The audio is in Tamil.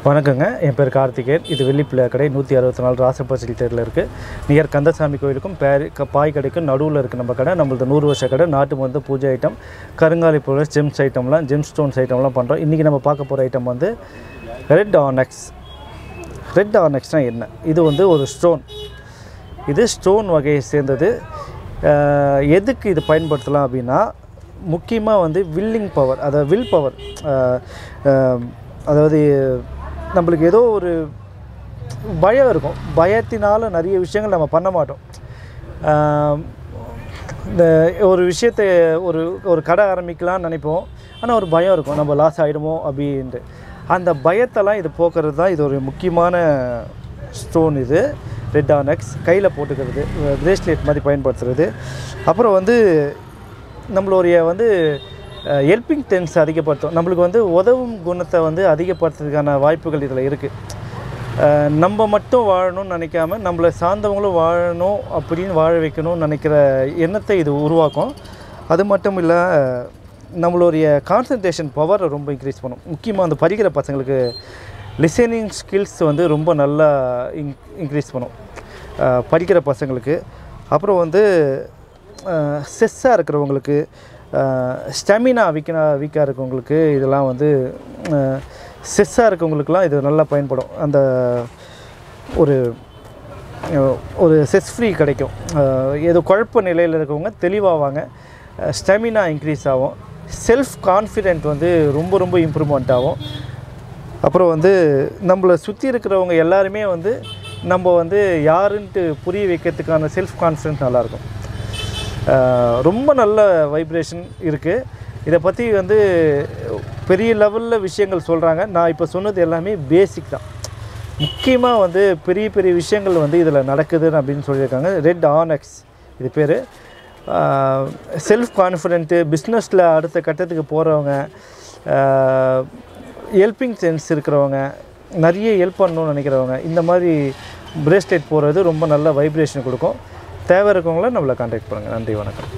வணக்கங்க என் பேர் கார்த்திகேயன் இது வெள்ளிப்பிள்ளை கடை நூற்றி அறுபத்தி நாலு ராசப்பசில் தெருவில் இருக்குது நியர் கந்தசாமி கோயிலுக்கும் பேரி க பாய் கடைக்கும் நடுவில் இருக்குது நம்ம கடை நம்மளது நூறு வருஷ கடை நாட்டு மருந்து பூஜை ஐட்டம் கருங்காலி பொருள் ஜெம்ஸ் ஐட்டம்லாம் ஜெம் ஸ்டோன்ஸ் ஐட்டம்லாம் பண்ணுறோம் இன்றைக்கி நம்ம பார்க்க போகிற ஐட்டம் வந்து ரெட் ஆனெக்ஸ் ரெட் ஆனெக்ஸ்னால் என்ன இது வந்து ஒரு ஸ்டோன் இது ஸ்டோன் வகையை சேர்ந்தது அஹ், எதுக்கு இது பயன்படுத்தலாம் அப்படின்னா முக்கியமாக வந்து வில்லிங் பவர் அதாவது வில் பவர் அதாவது நம்மளுக்கு ஏதோ ஒரு பயம் இருக்கும் பயத்தினால நிறைய விஷயங்கள் நம்ம பண்ண மாட்டோம் அஹ், இந்த ஒரு விஷயத்தை ஒரு ஒரு கடை ஆரம்பிக்கலாம்னு நினைப்போம் ஆனால் ஒரு பயம் இருக்கும் நம்ம லாஸ் ஆகிடுமோ அப்படின்ட்டு அந்த பயத்தெல்லாம் இது போக்குறது தான் இது ஒரு முக்கியமான ஸ்டோன் இது ரெட் ஆனெக்ஸ் கையில் போட்டுக்கிறது பிரேஸ்லெட் மாதிரி பயன்படுத்துறது அப்புறம் வந்து நம்மளுடைய வந்து ஹெல்பிங் டென்ஸ் அதிகப்படுத்தும் நம்மளுக்கு வந்து உதவும் குணத்தை வந்து அதிகப்படுத்துறதுக்கான வாய்ப்புகள் இதில் இருக்குது நம்ம மட்டும் வாழணும்னு நினைக்காம நம்மளை சார்ந்தவங்களும் வாழணும் அப்படின்னு வாழ வைக்கணும்னு நினைக்கிற எண்ணத்தை இது உருவாக்கும் அது மட்டும் இல்லை நம்மளுடைய கான்சன்ட்ரேஷன் பவரை ரொம்ப இன்க்ரீஸ் பண்ணும் முக்கியமாக அந்த படிக்கிற பசங்களுக்கு லிசனிங் ஸ்கில்ஸ் வந்து ரொம்ப நல்லா இன் இன்க்ரீஸ் பண்ணும் அஹ் படிக்கிற பசங்களுக்கு அப்புறம் வந்து ஸ்ட்ரெஸ்ஸாக இருக்கிறவங்களுக்கு ஸ்டெமினா வீக்கனா வீக்காக இருக்கவங்களுக்கு இதெல்லாம் வந்து ஸ்ட்ரெஸ்ஸாக இருக்கவங்களுக்குலாம் இது நல்லா பயன்படும் அந்த ஒரு அஹ், ஒரு செஸ் ஃப்ரீ கிடைக்கும் அஹ், ஏதோ குழப்ப நிலையில் இருக்கவங்க தெளிவாவாங்க ஸ்டெமினா இன்க்ரீஸ் ஆகும் செல்ஃப் கான்ஃபிடென்ட் வந்து ரொம்ப ரொம்ப இம்ப்ரூவ்மெண்ட் ஆகும் அப்புறம் வந்து நம்மளை சுற்றி இருக்கிறவங்க எல்லாருமே வந்து நம்ம வந்து யாருன்ட்டு புரிய வைக்கிறதுக்கான செல்ஃப் கான்ஃபிடென்ஸ் நல்லாயிருக்கும் ஆஹ் ரொம்ப நல்ல வைப்ரேஷன் இருக்குது இதை பற்றி வந்து பெரிய லெவலில் விஷயங்கள் சொல்கிறாங்க நான் இப்போ சொன்னது எல்லாமே பேசிக் தான் முக்கியமாக வந்து பெரிய பெரிய விஷயங்கள் வந்து இதில் நடக்குது அப்படின்னு சொல்லியிருக்காங்க ரெட் ஆனெக்ஸ் இது பேர் செல்ஃப் கான்ஃபிடென்ட்டு பிஸ்னஸில் அடுத்த கட்டத்துக்கு போகிறவங்க ஹெல்பிங் சென்ஸ் இருக்கிறவங்க நிறைய ஹெல்ப் பண்ணணும்னு நினைக்கிறவங்க இந்த மாதிரி பிரேஸ்லெட் போடுறது ரொம்ப நல்ல வைப்ரேஷன் கொடுக்கும் தேவை இருக்கவங்கள நம்மளை கான்டாக்ட் பண்ணுங்கள் நன்றி வணக்கம்